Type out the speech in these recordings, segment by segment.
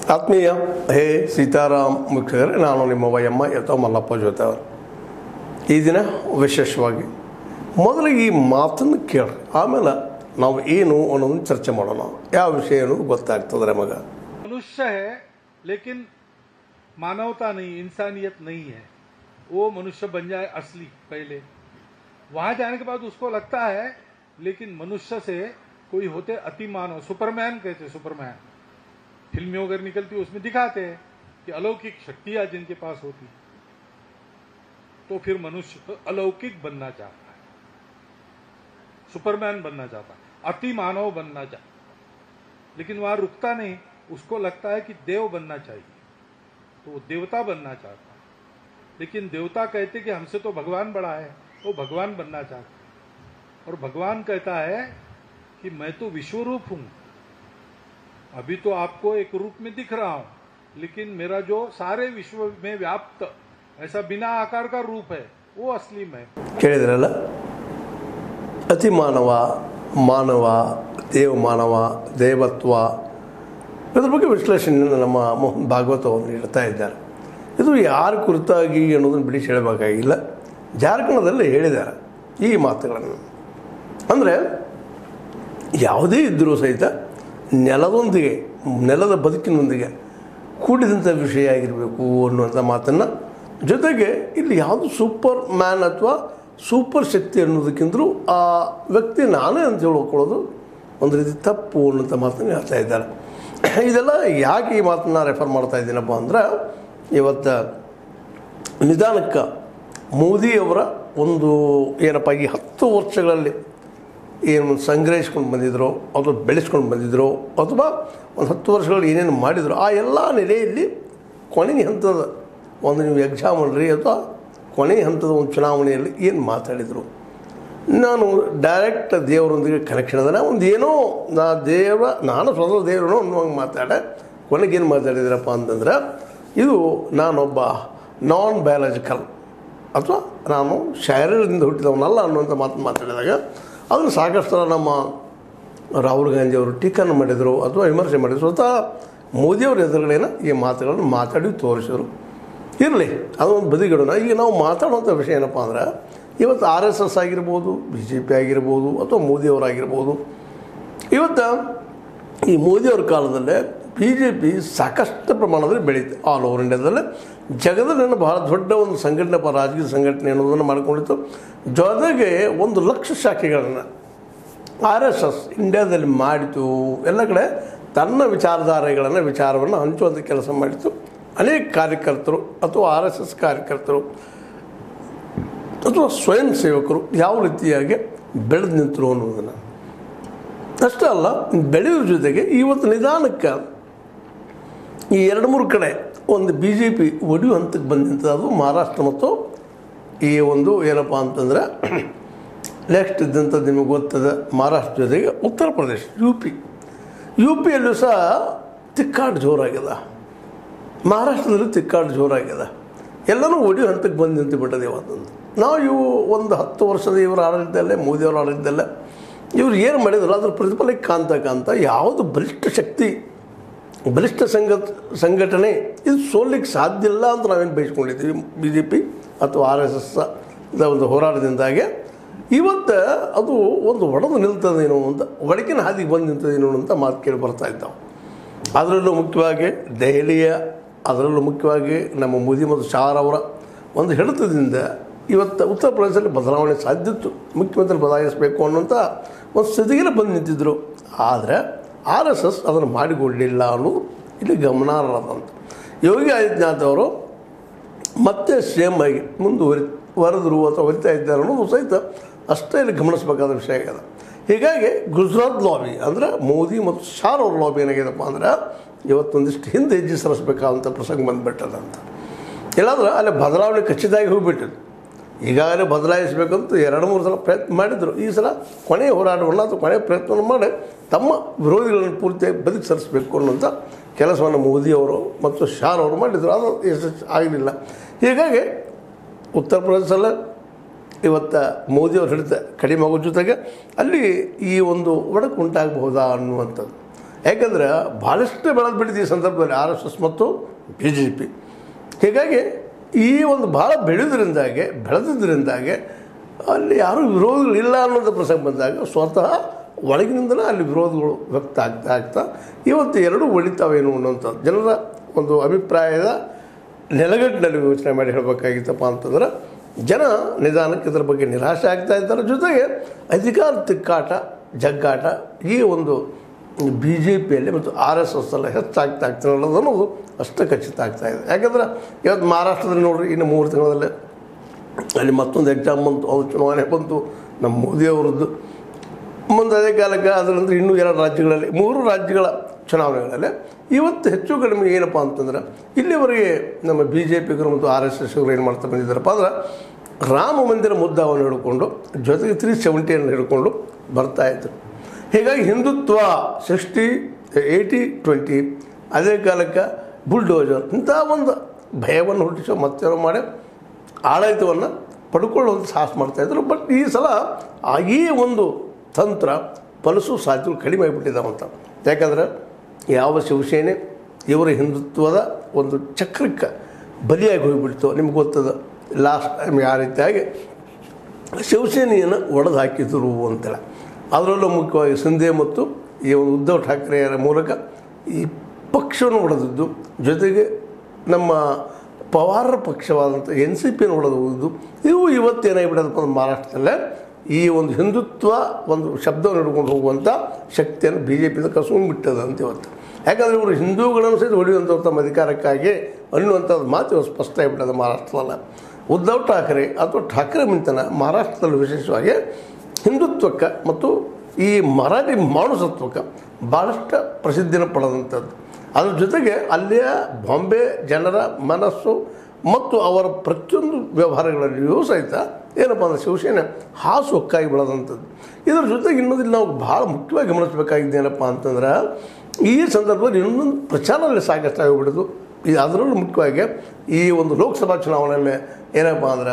ಆತ್ಮೀಯ ಹೇ ಸೀತಾರಾಮ್ ಮುಖ್ಯರೇ ನಾನು ನಿಮ್ಮ ವಯಮ್ಮ ಯಥೋ ಮಲ್ಲಪ್ಪ ಜೊತೆ ಅವರು ಈ ದಿನ ವಿಶೇಷವಾಗಿ ಮೊದಲಿಗೆ ಈ ಮಾತನ್ನು ಕೇಳ್ರಿ ಆಮೇಲೆ ನಾವು ಏನು ಅನ್ನೋದನ್ನು ಚರ್ಚೆ ಮಾಡೋಣ ಯಾವ ವಿಷಯ ಅನ್ನೋದು ಗೊತ್ತಾಗ್ತದೆ ಮಗ मनुष्य है लेकिन मानवता नहीं इंसानियत नहीं है वो मनुष्य बन जाए असली पहले वहां जाने के बाद उसको लगता है लेकिन मनुष्य से कोई होते अति मानव सुपरमैन कहते सुपरमैन फिल्में अगर निकलती उसमें दिखाते हैं कि अलौकिक शक्तियां जिनके पास होती तो फिर मनुष्य अलौकिक बनना चाहता है सुपरमैन बनना चाहता है अति मानव बनना चाहता है लेकिन वहां रुकता नहीं उसको लगता है कि देव बनना चाहिए तो वो देवता बनना चाहता है लेकिन देवता कहते कि हमसे तो भगवान बड़ा है वो भगवान बनना चाहता है और भगवान कहता है कि मैं तो विश्वरूप हूं अभी तो आपको एक रूप में दिख रहा हूं लेकिन मेरा जो सारे विश्व में व्याप्त ऐसा बिना आकार का रूप है वो असली मैं ಕೇಳಿದ್ರಲ್ಲ ಅತಿ ಮಾನವ ಮಾನವ ದೇವ ಮಾನವ ದೇವತ್ವ ಇದ್ರ ಬಗ್ಗೆ ವಿಶ್ಲೇಷಣೆಯನ್ನು ನಮ್ಮ ಮೋಹನ್ ಭಾಗವತ ಅವರು ನೀಡ್ತಾ ಇದ್ದಾರೆ ಇದು ಯಾರ ಕುರಿತಾಗಿ ಅನ್ನೋದನ್ನು ಬಿಡಿಸಿ ಹೇಳಬೇಕಾಗಿಲ್ಲ ಜಾರ್ಖಂಡದಲ್ಲಿ ಹೇಳಿದ್ದಾರೆ ಈ ಮಾತುಗಳನ್ನು ಅಂದರೆ ಯಾವುದೇ ಇದ್ದರೂ ಸಹಿತ ನೆಲದೊಂದಿಗೆ ನೆಲದ ಬದುಕಿನೊಂದಿಗೆ ಕೂಡಿದಂಥ ವಿಷಯ ಆಗಿರಬೇಕು ಅನ್ನುವಂಥ ಮಾತನ್ನು ಜೊತೆಗೆ ಇಲ್ಲಿ ಯಾವುದು ಸೂಪರ್ ಮ್ಯಾನ್ ಅಥವಾ ಸೂಪರ್ ಶಕ್ತಿ ಅನ್ನೋದಕ್ಕಿಂತಲೂ ಆ ವ್ಯಕ್ತಿ ನಾನೇ ಅಂತ ಹೇಳ್ಕೊಳ್ಳೋದು ಒಂದು ರೀತಿ ತಪ್ಪು ಅನ್ನೋಂಥ ಮಾತನ್ನು ಹೇಳ್ತಾ ಇದ್ದಾರೆ ಇದೆಲ್ಲ ಯಾಕೆ ಈ ಮಾತನ್ನು ರೆಫರ್ ಮಾಡ್ತಾ ಇದ್ದೀನಪ್ಪ ಅಂದ್ರೆ ಇವತ್ತು ನಿಧಾನಕ್ಕೆ ಮೋದಿಯವರ ಒಂದು ಏನಪ್ಪ ಈ ಹತ್ತು ವರ್ಷಗಳಲ್ಲಿ ಏನು ಸಂಗ್ರಹಿಸ್ಕೊಂಡು ಬಂದಿದ್ರು ಅಥವಾ ಬೆಳೆಸ್ಕೊಂಡು ಬಂದಿದ್ರು ಅಥವಾ ಒಂದು ಹತ್ತು ವರ್ಷಗಳು ಏನೇನು ಮಾಡಿದ್ರು ಆ ಎಲ್ಲ ನೆಲೆಯಲ್ಲಿ ಕೊನೆಯ ಹಂತದ ಒಂದು ನೀವು ಎಕ್ಸಾಮ್ ಅಲ್ರಿ ಅಥವಾ ಕೊನೆಯ ಹಂತದ ಒಂದು ಚುನಾವಣೆಯಲ್ಲಿ ಏನು ಮಾತಾಡಿದರು ನಾನು ಡೈರೆಕ್ಟ್ ದೇವರೊಂದಿಗೆ ಕನೆಕ್ಷನ್ ಅದನ್ನ ಒಂದು ಏನೋ ನಾ ದೇವ ನಾನು ಸ್ವತಃ ದೇವರನೋ ಅನ್ನುವಂಗೆ ಮಾತಾಡೆ ಕೊನೆಗೇನು ಮಾತಾಡಿದ್ರಪ್ಪ ಅಂತಂದ್ರೆ ಇದು ನಾನೊಬ್ಬ ನಾನ್ ಬಯಾಲಜಿಕಲ್ ಅಥವಾ ನಾನು ಶಾರೀರದಿಂದ ಹುಟ್ಟಿದವನಲ್ಲ ಅನ್ನುವಂಥ ಮಾತು ಮಾತಾಡಿದಾಗ ಅದನ್ನು ಸಾಕಷ್ಟು ಸಲ ನಮ್ಮ ರಾಹುಲ್ ಗಾಂಧಿ ಅವರು ಟೀಕನ್ನು ಮಾಡಿದರು ಅಥವಾ ವಿಮರ್ಶೆ ಮಾಡಿದರು ಸ್ವತಃ ಮೋದಿಯವರ ಎದುರುಗಳೇನ ಈ ಮಾತುಗಳನ್ನು ಮಾತಾಡಿ ತೋರಿಸಿದರು ಇರಲಿ ಅದೊಂದು ಬದಿಗಿಡೋಣ ಈಗ ನಾವು ಮಾತಾಡುವಂಥ ವಿಷಯ ಏನಪ್ಪ ಅಂದ್ರೆ ಇವತ್ತು ಆರ್ ಎಸ್ ಎಸ್ ಆಗಿರ್ಬೋದು ಬಿ ಜೆ ಪಿ ಆಗಿರ್ಬೋದು ಅಥವಾ ಮೋದಿಯವರಾಗಿರ್ಬೋದು ಇವತ್ತು ಈ ಮೋದಿಯವ್ರ ಕಾಲದಲ್ಲೇ ಬಿ ಜೆ ಪಿ ಸಾಕಷ್ಟು ಪ್ರಮಾಣದಲ್ಲಿ ಬೆಳೀತು ಆಲ್ ಓವರ್ ಇಂಡಿಯಾದಲ್ಲೇ ಜಗದಲ್ಲಿ ಬಹಳ ದೊಡ್ಡ ಒಂದು ಸಂಘಟನೆ ಪ ರಾಜಕೀಯ ಸಂಘಟನೆ ಅನ್ನೋದನ್ನು ಮಾಡ್ಕೊಂಡಿತ್ತು ಜೊತೆಗೆ ಒಂದು ಲಕ್ಷ ಶಾಖೆಗಳನ್ನು ಆರ್ ಎಸ್ ಎಸ್ ಇಂಡಿಯಾದಲ್ಲಿ ಮಾಡಿತು ಎಲ್ಲ ಕಡೆ ತನ್ನ ವಿಚಾರಧಾರೆಗಳನ್ನು ವಿಚಾರವನ್ನು ಹಂಚುವಂಥ ಕೆಲಸ ಮಾಡಿತು ಅನೇಕ ಕಾರ್ಯಕರ್ತರು ಅಥವಾ ಆರ್ ಎಸ್ ಎಸ್ ಕಾರ್ಯಕರ್ತರು ಅಥವಾ ಸ್ವಯಂ ಸೇವಕರು ಯಾವ ರೀತಿಯಾಗಿ ಬೆಳೆದು ನಿಂತರು ಅನ್ನೋದನ್ನು ಅಷ್ಟೇ ಅಲ್ಲ ಬೆಳೆಯೋದ್ರ ಜೊತೆಗೆ ಇವತ್ತು ನಿಧಾನಕ್ಕೆ ಈ ಎರಡು ಮೂರು ಕಡೆ ಒಂದು ಬಿ ಜೆ ಪಿ ಒಡೆಯು ಹಂತಕ್ಕೆ ಬಂದಂಥದ್ದು ಅದು ಮಹಾರಾಷ್ಟ್ರ ಮತ್ತು ಈ ಒಂದು ಏನಪ್ಪ ಅಂತಂದ್ರೆ ನೆಕ್ಸ್ಟ್ ಇದ್ದಂಥದ್ದು ನಿಮಗೆ ಗೊತ್ತದ ಮಹಾರಾಷ್ಟ್ರ ಜೊತೆಗೆ ಉತ್ತರ ಪ್ರದೇಶ ಯು ಪಿ ಯು ಪಿಯಲ್ಲೂ ಸಹ ತಿಕ್ಕಾಡು ಜೋರಾಗಿದೆ ಮಹಾರಾಷ್ಟ್ರದಲ್ಲಿ ತಿಕ್ಕಾಡು ಜೋರಾಗಿದೆ ಎಲ್ಲನೂ ಒಡೆಯೋ ಹಂತಕ್ಕೆ ಬಂದು ನಿಂತು ಬಿಟ್ಟದೆ ಇವತ್ತೊಂದು ನಾವು ಇವು ಒಂದು ಹತ್ತು ವರ್ಷದ ಇವರ ಆಡಳಿತದಲ್ಲೇ ಮೋದಿಯವರ ಆಡಳಿತದಲ್ಲೇ ಇವ್ರು ಏನು ಮಾಡಿದ್ರು ಅದ್ರ ಪ್ರತಿಫಲಕ್ಕೆ ಕಾಣ್ತಾ ಕಾಣ್ತಾ ಯಾವುದು ಬಲಿಷ್ಠ ಶಕ್ತಿ ಬಲಿಷ್ಠ ಸಂಘ ಸಂಘಟನೆ ಇದು ಸೋಲಿಕ್ಕೆ ಸಾಧ್ಯ ಇಲ್ಲ ಅಂತ ನಾವೇನು ಬಯಸ್ಕೊಂಡಿದ್ದೀವಿ ಬಿ ಜೆ ಪಿ ಅಥವಾ ಆರ್ ಎಸ್ ಎಸ್ ಒಂದು ಹೋರಾಟದಿಂದಾಗೆ ಇವತ್ತು ಅದು ಒಂದು ಒಡೆದು ನಿಲ್ತದೇನೋ ಅಂತ ಒಳಗಿನ ಹಾದಿಗೆ ಬಂದು ನಿಂತದೇನೋ ಅಂತ ಮಾತು ಕೇಳಿ ಬರ್ತಾ ಇದ್ದಾವೆ ಅದರಲ್ಲೂ ಮುಖ್ಯವಾಗಿ ದೆಹಲಿಯ ಅದರಲ್ಲೂ ಮುಖ್ಯವಾಗಿ ನಮ್ಮ ಮೋದಿ ಮತ್ತು ಶಾರ್ ಅವರ ಒಂದು ಹಿಡಿತದಿಂದ ಇವತ್ತು ಉತ್ತರ ಪ್ರದೇಶದಲ್ಲಿ ಬದಲಾವಣೆ ಸಾಧ್ಯತ್ತು ಮುಖ್ಯಮಂತ್ರಿ ಬದಲಾಯಿಸಬೇಕು ಅನ್ನೋಂಥ ಒಂದು ಸ್ಥಿತಿಗೆ ಬಂದು ನಿಂತಿದ್ದರು ಆದರೆ ಆರ್ ಎಸ್ ಎಸ್ ಅದನ್ನು ಮಾಡಿಕೊಡಲಿಲ್ಲ ಅನ್ನೋದು ಇಲ್ಲಿ ಗಮನಾರ್ಹದಂತ ಯೋಗಿ ಆದಿತ್ಯನಾಥ್ ಅವರು ಮತ್ತೆ ಸೇಮ್ ಆಗಿ ಮುಂದುವರಿ ವರೆದರು ಅಥವಾ ಹೊರಿತಾ ಇದ್ದಾರೆ ಅನ್ನೋದು ಸಹಿತ ಅಷ್ಟೇ ಇಲ್ಲಿ ಗಮನಿಸಬೇಕಾದ ವಿಷಯ ಆಗಿದೆ ಹೀಗಾಗಿ ಗುಜರಾತ್ ಲಾಬಿ ಅಂದರೆ ಮೋದಿ ಮತ್ತು ಶಾರ್ ಅವ್ರ ಲಾಬಿ ಏನಾಗಿದೆಪ್ಪ ಅಂದ್ರೆ ಇವತ್ತೊಂದಿಷ್ಟು ಹಿಂದೆ ಹೆಜ್ಜೆ ಸರಿಸಬೇಕಾದಂಥ ಪ್ರಸಂಗ ಬಂದುಬಿಟ್ಟದಂತ ಇಲ್ಲಾಂದ್ರೆ ಅಲ್ಲಿ ಬದಲಾವಣೆ ಖಚಿತವಾಗಿ ಹೋಗ್ಬಿಟ್ಟಿದ್ದು ಈಗಾಗಲೇ ಬದಲಾಯಿಸಬೇಕಂತ ಎರಡು ಮೂರು ಸಲ ಪ್ರಯತ್ನ ಮಾಡಿದರು ಈ ಸಲ ಕೊನೆಯ ಹೋರಾಟವನ್ನು ಅಥವಾ ಕೊನೆಯ ಪ್ರಯತ್ನವನ್ನು ಮಾಡಿ ತಮ್ಮ ವಿರೋಧಿಗಳನ್ನು ಪೂರ್ತಿಯಾಗಿ ಬದುಕಿ ಸರಿಸಬೇಕು ಅನ್ನೋಂಥ ಕೆಲಸವನ್ನು ಮೋದಿಯವರು ಮತ್ತು ಶಾರ್ ಅವರು ಮಾಡಿದರು ಅದು ಯಶಸ್ಸು ಆಗಲಿಲ್ಲ ಹೀಗಾಗಿ ಉತ್ತರ ಪ್ರದೇಶದಲ್ಲೇ ಇವತ್ತು ಮೋದಿಯವ್ರ ಹಿಡಿತ ಕಡಿಮೆ ಆಗೋ ಜೊತೆಗೆ ಅಲ್ಲಿ ಈ ಒಂದು ಒಡಕು ಉಂಟಾಗಬಹುದಾ ಅನ್ನುವಂಥದ್ದು ಯಾಕಂದ್ರೆ ಭಾಳಷ್ಟು ಬೆಳೆದು ಬಿಟ್ಟಿದೆ ಈ ಸಂದರ್ಭದಲ್ಲಿ ಆರ್ ಎಸ್ ಎಸ್ ಮತ್ತು ಬಿ ಜೆ ಪಿ ಹೀಗಾಗಿ ಈ ಒಂದು ಭಾಳ ಬೆಳೆಯೋದ್ರಿಂದಾಗೆ ಬೆಳೆದಿದ್ದರಿಂದಾಗೆ ಅಲ್ಲಿ ಯಾರೂ ವಿರೋಧಗಳಿಲ್ಲ ಅನ್ನೋದು ಪ್ರಸಂಗ ಬಂದಾಗ ಸ್ವತಃ ಒಳಗಿನಿಂದಲೇ ಅಲ್ಲಿ ವಿರೋಧಗಳು ವ್ಯಕ್ತ ಆಗ್ತಾ ಆಗ್ತಾ ಇವತ್ತು ಎರಡೂ ಒಳಿತಾವೇನು ಅನ್ನೋಂಥದ್ದು ಜನರ ಒಂದು ಅಭಿಪ್ರಾಯದ ನೆಲಗಟ್ಟಿನಲ್ಲಿ ಯೋಚನೆ ಮಾಡಿ ಹೇಳಬೇಕಾಗಿತ್ತಪ್ಪ ಅಂತಂದ್ರೆ ಜನ ನಿಧಾನಕ್ಕೆ ಇದರ ಬಗ್ಗೆ ನಿರಾಶೆ ಆಗ್ತಾ ಇದ್ದಾರೆ ಜೊತೆಗೆ ಅಧಿಕಾರ ತಿಕ್ಕಾಟ ಜಗ್ಗಾಟ ಈ ಒಂದು ಬಿ ಜೆ ಪಿಯಲ್ಲಿ ಮತ್ತು ಆರ್ ಎಸ್ ಎಸ್ ಎಲ್ಲ ಹೆಚ್ಚಾಗ್ತಾ ಆಗ್ತಾ ಅನ್ನೋದು ಅನ್ನೋದು ಅಷ್ಟು ಖಚಿತ ಆಗ್ತಾ ಇದೆ ಯಾಕಂದ್ರೆ ಇವತ್ತು ಮಹಾರಾಷ್ಟ್ರದಲ್ಲಿ ನೋಡ್ರಿ ಇನ್ನು ಮೂರು ತಿಂಗಳಲ್ಲೇ ಅಲ್ಲಿ ಮತ್ತೊಂದು ಎಕ್ಸಾಮ್ ಬಂತು ಅವ್ರ ಚುನಾವಣೆ ಬಂತು ನಮ್ಮ ಮೋದಿಯವರದ್ದು ಮುಂದೆ ಅದೇ ಕಾಲಕ್ಕೆ ಅದರ ನಂತರ ಇನ್ನೂ ಎರಡು ರಾಜ್ಯಗಳಲ್ಲಿ ಮೂರು ರಾಜ್ಯಗಳ ಚುನಾವಣೆಗಳಲ್ಲಿ ಇವತ್ತು ಹೆಚ್ಚು ಕಡಿಮೆ ಏನಪ್ಪ ಅಂತಂದ್ರೆ ಇಲ್ಲಿವರೆಗೆ ನಮ್ಮ ಬಿ ಜೆ ಪಿಗರು ಮತ್ತು ಆರ್ ಎಸ್ ಎಸ್ ಅವರು ಏನು ಮಾಡ್ತಾ ಬಂದಿದ್ದಾರಪ್ಪ ಅಂದ್ರೆ ರಾಮ ಮಂದಿರ ಮುದ್ದವನ್ನು ಹಿಡ್ಕೊಂಡು ಜೊತೆಗೆ ತ್ರೀ ಸೆವೆಂಟಿಯನ್ನು ಹಿಡ್ಕೊಂಡು ಬರ್ತಾ ಇದ್ರು ಹೀಗಾಗಿ ಹಿಂದುತ್ವ ಸಿಕ್ಸ್ಟಿ ಏಯ್ಟಿ ಟ್ವೆಂಟಿ ಅದೇ ಕಾಲಕ್ಕೆ ಬುಲ್ಡೋಜರ್ ಇಂಥ ಒಂದು ಭಯವನ್ನು ಹುಟ್ಟಿಸೋ ಮತ್ತೇನೋ ಮಾಡಿ ಆಡಳಿತವನ್ನು ಪಡ್ಕೊಳ್ಳುವಂಥ ಸಾಹಸ ಮಾಡ್ತಾಯಿದ್ರು ಬಟ್ ಈ ಸಲ ಆ ಈ ಒಂದು ತಂತ್ರ ಫಲಿಸೋ ಸಾಧ್ಯತೆಗಳು ಕಡಿಮೆ ಆಗಿಬಿಟ್ಟಿದ್ದಾವಂತ ಯಾಕಂದ್ರೆ ಯಾವ ಶಿವಸೇನೆ ಇವರ ಹಿಂದುತ್ವದ ಒಂದು ಚಕ್ರಕ್ಕೆ ಬಲಿಯಾಗಿ ಹೋಗಿಬಿಡ್ತು ನಿಮ್ಗೆ ಗೊತ್ತದ ಲಾಸ್ಟ್ ಟೈಮ್ ಯಾವ ರೀತಿಯಾಗಿ ಶಿವಸೇನೆಯನ್ನು ಒಡೆದು ಹಾಕಿದ್ರು ಅಂತೇಳಿ ಅದರಲ್ಲೂ ಮುಖ್ಯವಾಗಿ ಸಿಂಧೆ ಮತ್ತು ಈ ಒಂದು ಉದ್ಧವ್ ಠಾಕ್ರೆಯರ ಮೂಲಕ ಈ ಪಕ್ಷವನ್ನು ಹೊಡೆದಿದ್ದು ಜೊತೆಗೆ ನಮ್ಮ ಪವಾರರ ಪಕ್ಷವಾದಂಥ ಎನ್ ಸಿ ಪಿಯನ್ನು ಹೊಡೆದು ಇವು ಇವತ್ತೇನಾಗಿಬಿಡೋದಪ್ಪ ಅಂದ್ರೆ ಮಹಾರಾಷ್ಟ್ರದಲ್ಲೇ ಈ ಒಂದು ಹಿಂದುತ್ವ ಒಂದು ಶಬ್ದವನ್ನು ಹಿಡ್ಕೊಂಡು ಹೋಗುವಂಥ ಶಕ್ತಿಯನ್ನು ಬಿ ಜೆ ಪಿಯಿಂದ ಕಸ್ಕೊಂಡ್ಬಿಟ್ಟದ ಅಂತ ಇವತ್ತು ಯಾಕಂದರೆ ಇವರು ಹಿಂದೂಗಳನ್ನು ಸಹಿತ ಹೊಡೆಯುವಂಥವ್ರು ತಮ್ಮ ಅಧಿಕಾರಕ್ಕಾಗಿ ಅನ್ನುವಂಥದ್ದು ಮಾತು ಇವತ್ತು ಸ್ಪಷ್ಟ ಆಗಿಬಿಟ್ಟದ ಮಹಾರಾಷ್ಟ್ರದಲ್ಲ ಉದ್ಧವ್ ಠಾಕ್ರೆ ಅಥವಾ ಠಾಕ್ರೆ ಮಿಂತನ ಮಹಾರಾಷ್ಟ್ರದಲ್ಲಿ ವಿಶೇಷವಾಗಿ ಹಿಂದುತ್ವಕ್ಕೆ ಮತ್ತು ಈ ಮರಾಠಿ ಮಾನುಸತ್ವಕ್ಕೆ ಭಾಳಷ್ಟು ಪ್ರಸಿದ್ಧಿಯನ್ನು ಪಡೆದಂಥದ್ದು ಅದ್ರ ಜೊತೆಗೆ ಅಲ್ಲಿಯ ಬಾಂಬೆ ಜನರ ಮನಸ್ಸು ಮತ್ತು ಅವರ ಪ್ರತಿಯೊಂದು ವ್ಯವಹಾರಗಳಲ್ಲಿಯೂ ಸಹಿತ ಏನಪ್ಪ ಅಂದರೆ ಶಿವಸೇನೆ ಹಾಸು ಹೊಕ್ಕಾಗಿ ಬೆಳೆದಂಥದ್ದು ಇದರ ಜೊತೆಗೆ ಇನ್ನೊಂದು ನಾವು ಭಾಳ ಮುಖ್ಯವಾಗಿ ಗಮನಿಸಬೇಕಾಗಿದ್ದು ಏನಪ್ಪ ಅಂತಂದ್ರೆ ಈ ಸಂದರ್ಭದಲ್ಲಿ ಇನ್ನೊಂದು ಪ್ರಚಾರದಲ್ಲಿ ಸಾಕಷ್ಟು ಆಗಿಬಿಡೋದು ಈ ಅದರಲ್ಲೂ ಮುಖ್ಯವಾಗಿ ಈ ಒಂದು ಲೋಕಸಭಾ ಚುನಾವಣೆಯಲ್ಲಿ ಏನಪ್ಪ ಅಂದ್ರೆ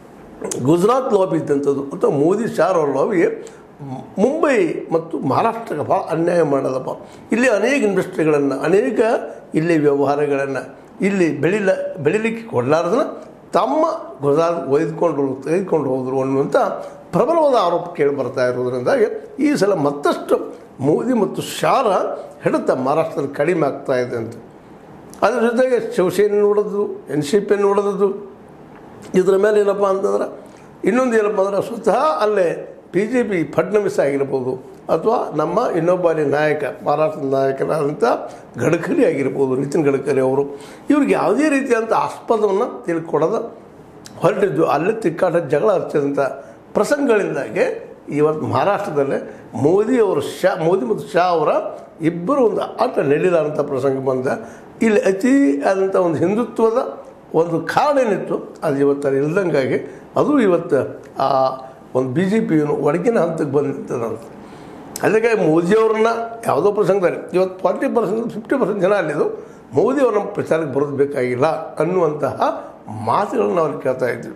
ಗುಜರಾತ್ ಲಾಬಿ ಇದ್ದಂಥದ್ದು ಅಥವಾ ಮೋದಿ ಶಾರ್ ಅವ್ರ ಲಾಬಿ ಮುಂಬೈ ಮತ್ತು ಮಹಾರಾಷ್ಟ್ರಕ್ಕೆ ಭಾಳ ಅನ್ಯಾಯ ಮಾಡೋದಪ್ಪ ಇಲ್ಲಿ ಅನೇಕ ಇಂಡಸ್ಟ್ರಿಗಳನ್ನು ಅನೇಕ ಇಲ್ಲಿ ವ್ಯವಹಾರಗಳನ್ನು ಇಲ್ಲಿ ಬೆಳಿಲ ಬೆಳಿಲಿಕ್ಕೆ ಕೊಡಲಾರ್ದನ್ನ ತಮ್ಮ ಗುಜರಾತ್ ಒಯ್ದುಕೊಂಡು ತೆಗೆದುಕೊಂಡು ಹೋದರು ಅನ್ನುವಂಥ ಪ್ರಬಲವಾದ ಆರೋಪ ಕೇಳಿ ಬರ್ತಾ ಇರೋದ್ರಿಂದಾಗಿ ಈ ಸಲ ಮತ್ತಷ್ಟು ಮೋದಿ ಮತ್ತು ಶಾರ ಹಿಡಿತ ಮಹಾರಾಷ್ಟ್ರದಲ್ಲಿ ಕಡಿಮೆ ಆಗ್ತಾ ಇದೆ ಅಂತ ಅದ್ರ ಜೊತೆಗೆ ಶಿವಸೇನೆ ನೋಡೋದು ಎನ್ ಸಿ ಪಿ ನೋಡೋದು ಇದರ ಮೇಲೆ ಏನಪ್ಪ ಅಂತಂದ್ರೆ ಇನ್ನೊಂದು ಏನಪ್ಪ ಅಂದ್ರೆ ಸ್ವತಃ ಅಲ್ಲೇ ಬಿ ಜೆ ಪಿ ಫಡ್ನವೀಸ್ ಆಗಿರ್ಬೋದು ಅಥವಾ ನಮ್ಮ ಇನ್ನೊಬ್ಬ ಅಲ್ಲಿ ನಾಯಕ ಮಹಾರಾಷ್ಟ್ರದ ನಾಯಕರಾದಂಥ ಗಡ್ಕರಿ ಆಗಿರ್ಬೋದು ನಿತಿನ್ ಗಡ್ಕರಿ ಅವರು ಇವ್ರಿಗೆ ಯಾವುದೇ ರೀತಿಯಾದಂಥ ಆಸ್ಪದವನ್ನು ತಿಳ್ಕೊಡೋದು ಹೊರಟಿದ್ದು ಅಲ್ಲೇ ತಿಕ್ಕಾಟ ಜಗಳ ಹಚ್ಚಿದಂಥ ಪ್ರಸಂಗಗಳಿಂದಾಗಿ ಇವತ್ತು ಮಹಾರಾಷ್ಟ್ರದಲ್ಲೇ ಮೋದಿ ಅವರು ಶಾ ಮೋದಿ ಮತ್ತು ಶಾ ಅವರ ಇಬ್ಬರು ಒಂದು ಆಟ ನಡೀಲಾರಂಥ ಪ್ರಸಂಗ ಬಂದ ಇಲ್ಲಿ ಅತಿ ಆದಂಥ ಒಂದು ಹಿಂದುತ್ವದ ಒಂದು ಕಾರಣ ಏನಿತ್ತು ಅದು ಇವತ್ತು ಅಲ್ಲಿ ಇಲ್ದಂಗಾಗಿ ಅದು ಇವತ್ತು ಆ ಒಂದು ಬಿ ಜೆ ಪಿಯನ್ನು ಒಡಗಿನ ಹಂತಕ್ಕೆ ಬಂದಿರ್ತದಂತ ಅದಕ್ಕೆ ಮೋದಿಯವ್ರನ್ನ ಯಾವುದೋ ಪ್ರಸಂಗದಲ್ಲಿ ಇವತ್ತು ಫಾರ್ಟಿ ಪರ್ಸೆಂಟ್ ಫಿಫ್ಟಿ ಪರ್ಸೆಂಟ್ ಜನ ಅಲ್ಲಿದ್ದು ಮೋದಿಯವ್ರ ಪ್ರಚಾರಕ್ಕೆ ಬರೋದು ಬೇಕಾಗಿಲ್ಲ ಅನ್ನುವಂತಹ ಮಾತುಗಳನ್ನು ನಾವು ಅಲ್ಲಿ ಕೇಳ್ತಾ ಇದ್ವಿ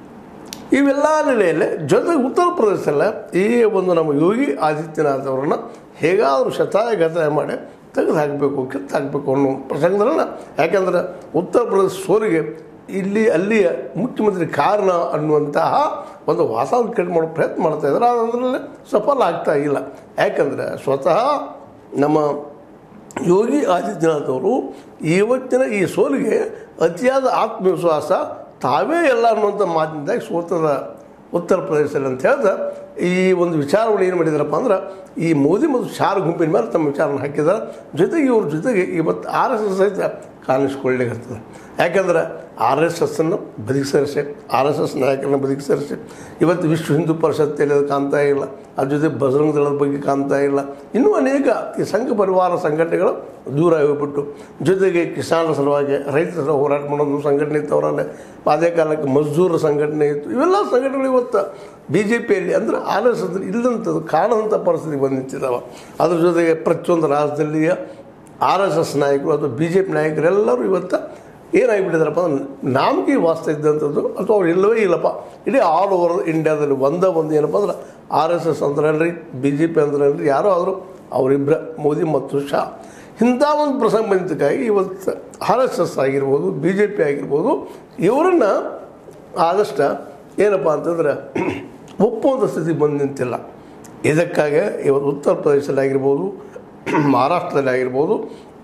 ಇವೆಲ್ಲ ನೆಲೆಯಲ್ಲಿ ಜೊತೆಗೆ ಉತ್ತರ ಪ್ರದೇಶದಲ್ಲ ಈ ಒಂದು ನಮ್ಮ ಯೋಗಿ ಆದಿತ್ಯನಾಥ್ ಅವರನ್ನು ಹೇಗಾದರೂ ಶತಾಯ ಗತಾಯ ಮಾಡಿ ತೆಗೆದು ಹಾಕಬೇಕು ಕಿತ್ತು ಹಾಕಬೇಕು ಅನ್ನೋ ಪ್ರಸಂಗದಲ್ಲ ಯಾಕೆಂದ್ರೆ ಉತ್ತರ ಪ್ರದೇಶ ಸೋಲಿಗೆ ಇಲ್ಲಿ ಅಲ್ಲಿಯ ಮುಖ್ಯಮಂತ್ರಿ ಕಾರಣ ಅನ್ನುವಂತಹ ಒಂದು ವಾತಾವರಣ ಕ್ರಿಯೇಟ್ ಮಾಡೋ ಪ್ರಯತ್ನ ಮಾಡ್ತಾ ಇದ್ದಾರೆ ಅದರಲ್ಲಿ ಸಫಲ ಆಗ್ತಾ ಇಲ್ಲ ಯಾಕಂದರೆ ಸ್ವತಃ ನಮ್ಮ ಯೋಗಿ ಆದಿತ್ಯನಾಥ್ ಅವರು ಇವತ್ತಿನ ಈ ಸೋಲಿಗೆ ಅತಿಯಾದ ಆತ್ಮವಿಶ್ವಾಸ ತಾವೇ ಎಲ್ಲ ಅನ್ನುವಂಥ ಮಾತಿನಿಂದಾಗಿ ಸೋತದ ಉತ್ತರ ಪ್ರದೇಶದಲ್ಲಿ ಅಂತ ಹೇಳಿದ್ರೆ ಈ ಒಂದು ವಿಚಾರಗಳು ಏನು ಮಾಡಿದಾರಪ್ಪ ಅಂದ್ರೆ ಈ ಮೋದಿ ಮತ್ತು ಶಾರ್ ಗುಂಪಿನ ಮೇಲೆ ತಮ್ಮ ವಿಚಾರನ ಹಾಕಿದ್ದಾರೆ ಜೊತೆಗೆ ಇವ್ರ ಜೊತೆಗೆ ಇವತ್ತು ಆರ್ ಎಸ್ ಎಸ್ ಸಹಿತ ಕಾಣಿಸ್ಕೊಳ್ಳಿಕ್ಕೆ ಯಾಕಂದ್ರೆ ಆರ್ ಎಸ್ ಎಸ್ಸನ್ನು ಬದುಕಿ ಸೇರಿಸಿ ಆರ್ ಎಸ್ ಎಸ್ ನಾಯಕರನ್ನ ಬದುಕಿ ಸೇರಿಸಿ ಇವತ್ತು ವಿಶ್ವ ಹಿಂದೂ ಪರಿಷತ್ತಲ್ಲಿ ಅದು ಕಾಣ್ತಾ ಇಲ್ಲ ಅದ್ರ ಜೊತೆ ಬಜರಂಗ ದಳದ ಬಗ್ಗೆ ಕಾಣ್ತಾ ಇಲ್ಲ ಇನ್ನೂ ಅನೇಕ ಈ ಸಂಘ ಪರಿವಾರ ಸಂಘಟನೆಗಳು ದೂರ ಹೋಗ್ಬಿಟ್ಟು ಜೊತೆಗೆ ಕಿಸಾನರ ಸಲುವಾಗಿ ರೈತರ ಸಲ ಹೋರಾಟ ಮಾಡೋದು ಸಂಘಟನೆ ಇತ್ತು ಅವರಲ್ಲೇ ಅದೇ ಕಾಲಕ್ಕೆ ಮಜ್ದೂರ ಸಂಘಟನೆ ಇತ್ತು ಇವೆಲ್ಲ ಸಂಘಟನೆಗಳು ಇವತ್ತು ಬಿ ಜೆ ಪಿಯಲ್ಲಿ ಅಂದರೆ ಆರ್ ಎಸ್ ಎಸ್ ಇಲ್ಲದಂಥದ್ದು ಕಾಣದಂಥ ಪರಿಸ್ಥಿತಿ ಬಂದು ನಿಂತಿದ್ದಾವೆ ಅದ್ರ ಜೊತೆಗೆ ಪ್ರತಿಯೊಂದು ರಾಜ್ಯದಲ್ಲಿಯ ಆರ್ ಎಸ್ ಎಸ್ ನಾಯಕರು ಅಥವಾ ಬಿ ಜೆ ಪಿ ನಾಯಕರೆಲ್ಲರೂ ಇವತ್ತು ಏನಾಗಿಬಿಟ್ಟಿದಾರಪ್ಪ ಅಂದ್ರೆ ನಾಮಕಿ ವಾಸ್ತ ಇದ್ದಂಥದ್ದು ಅಥವಾ ಅವ್ರು ಇಲ್ಲವೇ ಇಲ್ಲಪ್ಪ ಇಡೀ ಆಲ್ ಓವರ್ ಇಂಡಿಯಾದಲ್ಲಿ ಒಂದೇ ಒಂದು ಏನಪ್ಪ ಅಂದ್ರೆ ಆರ್ ಎಸ್ ಎಸ್ ಅಂದ್ರಲ್ರಿ ಬಿ ಜೆ ಪಿ ಅಂದ್ರಲ್ರಿ ಯಾರೋ ಆದರೂ ಅವರಿಬ್ಬರ ಮೋದಿ ಮತ್ತು ಶಾ ಇಂಥ ಒಂದು ಪ್ರಸಂಗ ಬಂದಿದ್ದಕ್ಕಾಗಿ ಇವತ್ತು ಆರ್ ಎಸ್ ಎಸ್ ಆಗಿರ್ಬೋದು ಬಿ ಜೆ ಪಿ ಆಗಿರ್ಬೋದು ಇವರನ್ನು ಆದಷ್ಟು ಏನಪ್ಪ ಅಂತಂದ್ರೆ ಒಪ್ಪುವಂಥ ಸ್ಥಿತಿ ಬಂದು ನಿಂತಿಲ್ಲ ಇದಕ್ಕಾಗಿ ಇವತ್ತು ಉತ್ತರ ಪ್ರದೇಶದಲ್ಲಿ ಆಗಿರ್ಬೋದು ಮಹಾರಾಷ್ಟ್ರದಲ್ಲಿ ಆಗಿರ್ಬೋದು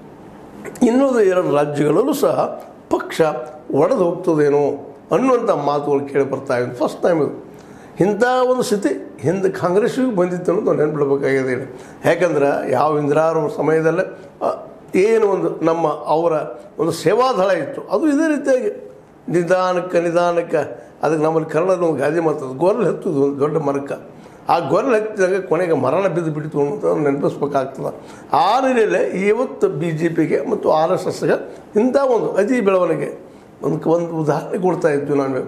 ಇನ್ನೊಂದು ಎರಡು ರಾಜ್ಯಗಳಲ್ಲೂ ಸಹ ಪಕ್ಷ ಒಡೆದು ಹೋಗ್ತದೇನೋ ಅನ್ನುವಂಥ ಮಾತುಗಳು ಕೇಳಿ ಬರ್ತಾ ಇದೆ ಫಸ್ಟ್ ಟೈಮ್ ಇದು ಇಂಥ ಒಂದು ಸ್ಥಿತಿ ಹಿಂದೆ ಕಾಂಗ್ರೆಸ್ಸಿಗೂ ಬಂದಿತ್ತು ಅನ್ನೋದು ನಾವು ನೆನ್ಪಿಡ್ಬೇಕಾಗಿದೆ ಈಗ. ಯಾಕಂದ್ರೆ ಯಾವ ಇಂದಿರಾರ ಸಮಯದಲ್ಲೇ ಆ, ಏನು ಒಂದು ನಮ್ಮ ಅವರ ಒಂದು ಸೇವಾದಳ ಇತ್ತು ಅದು ಇದೇ ರೀತಿಯಾಗಿ ನಿಧಾನಕ್ಕೆ ನಿಧಾನಕ್ಕೆ ಅದಕ್ಕೆ ನಮ್ಮಲ್ಲಿ ಕನ್ನಡದ ಒಂದು ಗಾದೆ ಮಾತದು ಗೊರಲು ಹತ್ತುದು ಒಂದು ದೊಡ್ಡ ಮರಕ್ಕೆ ಆ ಗೊರಲು ಹತ್ತಿದಾಗ ಕೊನೆಗೆ ಮರಣ ಬಿದ್ದು ಬಿಡ್ತು ಅಂತ ನೆನಪಿಸ್ಬೇಕಾಗ್ತದೆ ಆ ನಿಟ್ಟಿನಲ್ಲಿ ಇವತ್ತು ಬಿ ಜೆ ಪಿಗೆ ಮತ್ತು ಆರ್ ಎಸ್ ಎಸ್ಗೆ ಇಂಥ ಒಂದು ಅತಿ ಬೆಳವಣಿಗೆ ಒಂದು ಒಂದು ಉದಾಹರಣೆ ಕೊಡ್ತಾ ಇದ್ವಿ ನಾನು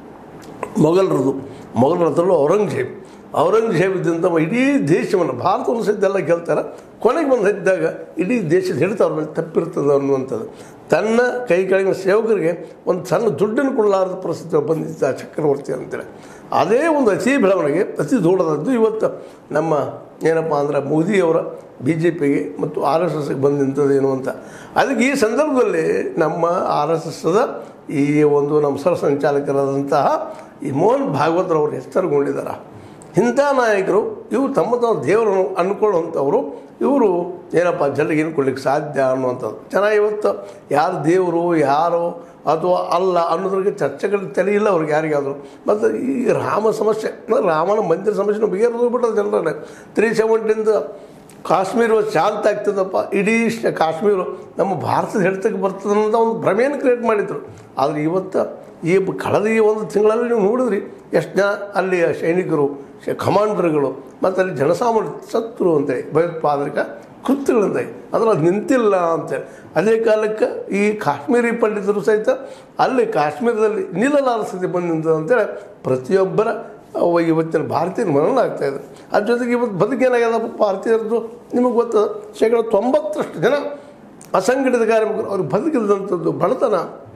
ಮೊಘಲರದು ಮೊಘಲರ ಹತ್ರಲ್ಲೂ ಔರಂಗಜೇಬ್ ಔರಂಗಜೇಬ್ ಇದ್ದಂಥ ಇಡೀ ದೇಶವನ್ನು ಭಾರತವನ್ನು ಸಹಿತ ಎಲ್ಲ ಗೆಲ್ತಾರೆ ಕೊನೆಗೆ ಬಂದು ಹತ್ತಿದಾಗ ಇಡೀ ದೇಶದ ಹಿಡಿತ ಅವ್ರ ಮೇಲೆ ತಪ್ಪಿರ್ತದೆ ಅನ್ನುವಂಥದ್ದು ತನ್ನ ಕೈ ಕೆಳಗಿನ ಸೇವಕರಿಗೆ ಒಂದು ಸಣ್ಣ ದುಡ್ಡನ್ನು ಕೊಡಲಾರದ ಪರಿಸ್ಥಿತಿ ಬಂದಿದ್ದ ಆ ಚಕ್ರವರ್ತಿ ಅಂತೇಳಿ ಅದೇ ಒಂದು ಅತಿ ಬೆಳವಣಿಗೆ ಅತಿ ದೊಡ್ಡದದ್ದು ಇವತ್ತು ನಮ್ಮ ಏನಪ್ಪ ಅಂದ್ರೆ ಮೋದಿಯವರ ಬಿ ಜೆ ಪಿಗೆ ಮತ್ತು ಆರ್ ಎಸ್ ಎಸ್ಗೆ ಬಂದು ನಿಂತದೇನು ಅಂತ ಅದಕ್ಕೆ ಈ ಸಂದರ್ಭದಲ್ಲಿ ನಮ್ಮ ಆರ್ ಎಸ್ ಎಸ್ದ ಈ ಒಂದು ನಮ್ಮ ಸರ ಸಂಚಾಲಕರಾದಂತಹ ಈ ಮೋಹನ್ ಭಾಗವತರವರು ಹೆಸರುಗೊಂಡಿದ್ದಾರೆ ಇಂಥ ನಾಯಕರು ಇವರು ತಮ್ಮ ತಾವು ದೇವರನ್ನು ಅಂದ್ಕೊಳ್ಳುವಂಥವ್ರು ಇವರು ಏನಪ್ಪ ಜನರಿಗೆ ಏನು ಕೊಡ್ಲಿಕ್ಕೆ ಸಾಧ್ಯ ಅನ್ನುವಂಥದ್ದು ಜನ ಇವತ್ತು ಯಾರು ದೇವರು ಯಾರು ಅಥವಾ ಅಲ್ಲ ಅನ್ನೋದ್ರಿಗೆ ಚರ್ಚೆಗಳು ತಲೆ ಇಲ್ಲ ಅವ್ರಿಗೆ ಯಾರಿಗಾದರೂ ಮತ್ತು ಈ ರಾಮ ಸಮಸ್ಯೆ ಅಂದ್ರೆ ರಾಮನ ಮಂದಿರ ಸಮಸ್ಯೆ ಬಗೆಹರಿದ್ಬಿಟ್ಟದ ಜನರಲ್ಲೇ ತ್ರೀ ಸೆವೆಂಟಿಂದ ಕಾಶ್ಮೀರ ಶಾಂತ ಆಗ್ತದಪ್ಪ ಇಡೀ ಶ- ಕಾಶ್ಮೀರ ನಮ್ಮ ಭಾರತದ ಹಿಡಿತಕ್ಕೆ ಬರ್ತದೆ ಅನ್ನೋದು ಒಂದು ಭ್ರಮೆಯನ್ನು ಕ್ರಿಯೇಟ್ ಮಾಡಿದ್ರು ಆದರೆ ಇವತ್ತು ಈ ಬ- ಕಳೆದ ಈ ಒಂದು ತಿಂಗಳಲ್ಲಿ ನೀವು ನೋಡಿದ್ರಿ ಎಷ್ಟು ಜನ ಅಲ್ಲಿಯ ಸೈನಿಕರು ಶ- ಕಮಾಂಡರ್ಗಳು ಮತ್ತು ಅಲ್ಲಿ ಜನಸಾಮಾನ್ಯ ಸತ್ರು ಅಂತೇಳಿ ಭಯೋತ್ಪಾದಕ ಕೃತ್ಯಗಳಂತೆ ಅಂದ್ರೆ ಅದು ನಿಂತಿಲ್ಲ ಅಂತೇಳಿ ಅದೇ ಕಾಲಕ್ಕೆ ಈ ಕಾಶ್ಮೀರಿ ಪಂಡಿತರು ಸಹಿತ ಅಲ್ಲಿ ಕಾಶ್ಮೀರದಲ್ಲಿ ನಿಲ್ಲಲಾರ ಸ್ಥಿತಿ ಬಂದು ನಿಂತದೆ ಅಂತೇಳಿ ಪ್ರತಿಯೊಬ್ಬರ ಅವ ಇವತ್ತಿನ ಭಾರತೀಯರ ಮರಣ ಆಗ್ತಾ ಇದೆ ಅದ್ರ ಜೊತೆಗೆ ಇವತ್ತು ಬದುಕೇನಾಗ್ಯದಪ್ಪ ಭಾರತೀಯರದ್ದು ನಿಮಗೆ ಗೊತ್ತದ ಶೇಕಡ ತೊಂಬತ್ತರಷ್ಟು ಜನ ಅಸಂಘಟಿತ ಕಾರ್ಮಿಕರು ಅವ್ರಿಗೆ ಬದುಕಿಲ್ಲದಂಥದ್ದು ಬಡತನ